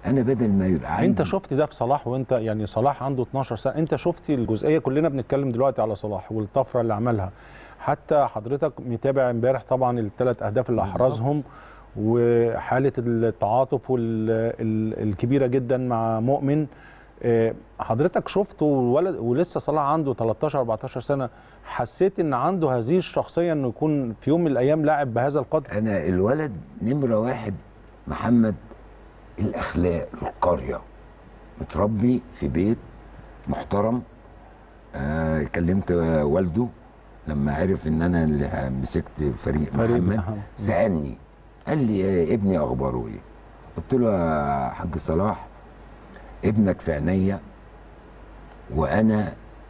انا بدل ما يبقى عندي انت شفت ده في صلاح وانت يعني صلاح عنده 12 سنه انت شفت الجزئيه كلنا بنتكلم دلوقتي على صلاح والطفره اللي عملها حتى حضرتك متابع امبارح طبعا الثلاث اهداف اللي احرزهم وحاله التعاطف وال- ال- الكبيره جدا مع مؤمن آه، حضرتك شفته ولد ولسه صلاح عنده 13 14 سنه حسيت ان عنده هذه الشخصيه انه يكون في يوم من الايام لاعب بهذا القدر انا الولد نمره واحد محمد الاخلاق القريه متربي في بيت محترم آه كلمت والده لما عرف ان انا اللي مسكت فريق, فريق محمد محمد. سالني قال لي يا ابني اخباره ايه قلت له يا حاج صلاح ابنك في عينيا وانا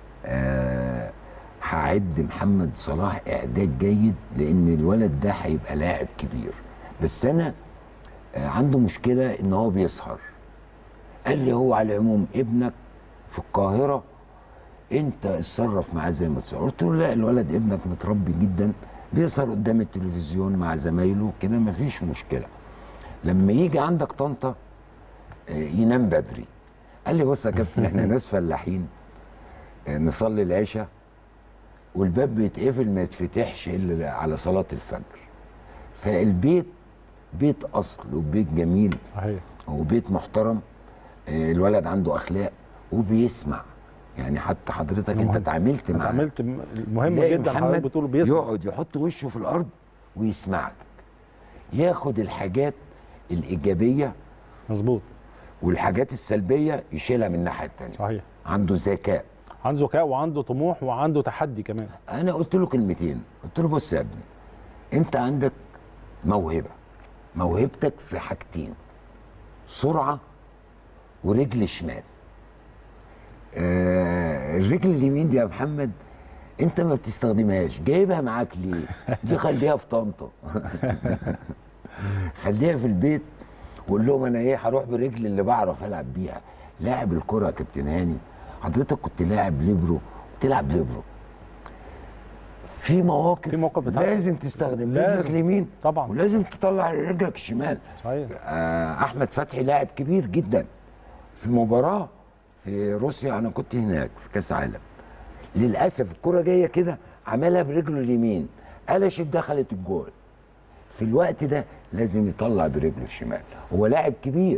آه هعد محمد صلاح اعداد جيد لان الولد ده هيبقى لاعب كبير بس انا آه عنده مشكله ان هو بيسهر قال لي هو على العموم ابنك في القاهره انت اتصرف معاه زي ما تتصرف قلت له لا الولد ابنك متربي جدا بيسهر قدام التلفزيون مع زمايله كده مفيش مشكله لما يجي عندك طنطا آه، ينام بدري قال لي بص يا كابتن احنا ناس فلاحين آه، نصلي العشاء والباب بيتقفل ما يتفتحش الا على صلاه الفجر فالبيت بيت اصل وبيت جميل صحيح وبيت محترم آه، الولد عنده اخلاق وبيسمع يعني حتى حضرتك انت مهم. اتعاملت معاه اتعاملت مهم تلاقي جدا حضرتك محمد بتقول بيسمع يقعد يحط وشه في الارض ويسمعك ياخد الحاجات الايجابيه مظبوط والحاجات السلبيه يشيلها من الناحيه الثانيه صحيح عنده ذكاء عنده ذكاء وعنده طموح وعنده تحدي كمان انا قلت له كلمتين قلت له بص يا ابني انت عندك موهبه موهبتك في حاجتين سرعه ورجل شمال آه الرجل اليمين دي يا محمد انت ما بتستخدمهاش جايبها معاك ليه دي خليها في طنطا خليها في البيت وقول لهم انا ايه هروح برجلي اللي بعرف العب بيها لاعب الكره يا كابتن هاني حضرتك كنت لاعب ليبرو تلعب ليبرو في مواقف في موقف بتاع- لازم تستخدم لازم. رجلك اليمين طبعا. ولازم تطلع رجلك الشمال صحيح آه، احمد فتحي لاعب كبير جدا في مباراه في روسيا انا كنت هناك في كاس عالم للاسف الكره جايه كده عملها برجله اليمين قلشت دخلت الجول في الوقت ده لازم يطلع برجله الشمال هو لاعب كبير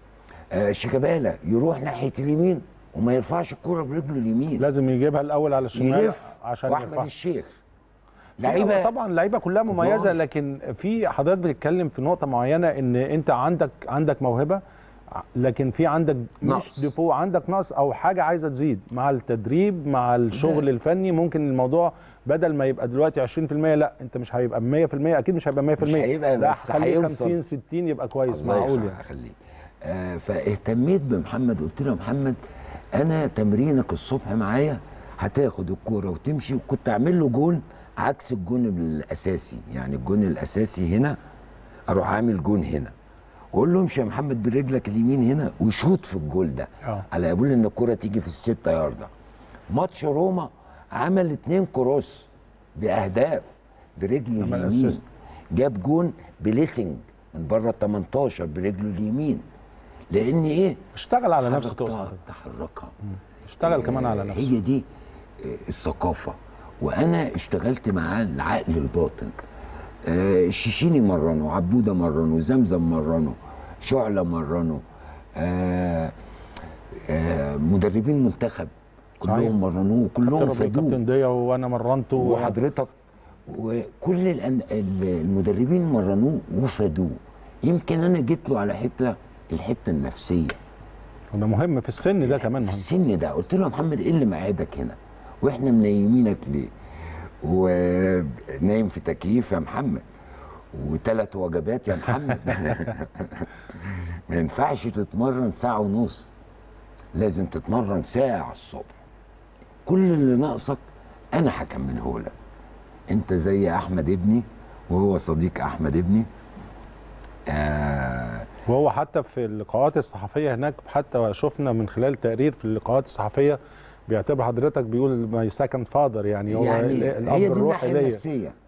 آه شيكابالا يروح ناحيه اليمين وما يرفعش الكره برجله اليمين لازم يجيبها الاول على الشمال يلف عشان واحمد يرفعها. الشيخ لعيبه لعيبه طبعا اللعيبه كلها مميزه كبار. لكن في حضرتك بتتكلم في نقطه معينه ان انت عندك عندك موهبه لكن في عندك نقص. مش ديفو عندك نقص او حاجه عايزه تزيد مع التدريب مع الشغل الفني ممكن الموضوع بدل ما يبقى دلوقتي 20% لا انت مش هيبقى 100% اكيد مش هيبقى 100% مش هيبقى لا بس خليه هيوصل. 50 60 يبقى كويس الله معقول يخ- يعني يخليه آه فاهتميت بمحمد قلت له يا محمد انا تمرينك الصبح معايا هتاخد الكوره وتمشي وكنت اعمل له جون عكس الجون الاساسي يعني الجون الاساسي هنا اروح عامل جون هنا واقول له امشي يا محمد برجلك اليمين هنا وشوط في الجول ده اه. على قبول ان الكوره تيجي في الستة ياردة ماتش روما عمل اتنين كروس باهداف برجله عمل اليمين assist. جاب جون بليسنج من بره ال 18 برجله اليمين لان ايه اشتغل على نفسه حركتها، تقصد تحركها اشتغل كمان على آه، نفسه هي دي آه، الثقافه وانا اشتغلت معاه العقل الباطن آه، الشيشيني مرنه عبوده مرنه زمزم مرنه شعله مرنه آه، آه، مدربين منتخب صحيح. كلهم مرنوه كلهم كابتن فادوه كابتن ضيا وانا مرنته وحضرتك وكل الأن- المدربين مرنوه وفادوه يمكن انا جيت له على حته الحته النفسيه وده مهم في السن ده كمان في مهم السن ده قلت له يا محمد ايه اللي مقعدك هنا واحنا منيمينك ليه ونايم في تكييف يا محمد وثلاث وجبات يا محمد ما ينفعش تتمرن ساعة ونص لازم تتمرن ساعة الصبح كل اللي ناقصك انا هكمله لك انت زي احمد ابني وهو صديق احمد ابني آه وهو حتى في اللقاءات الصحفيه هناك حتى شفنا من خلال تقرير في اللقاءات الصحفيه بيعتبر حضرتك بيقول ماي سكند فادر يعني هو يعني ال- هي الاب دي الروحي الناحيه ليا النفسيه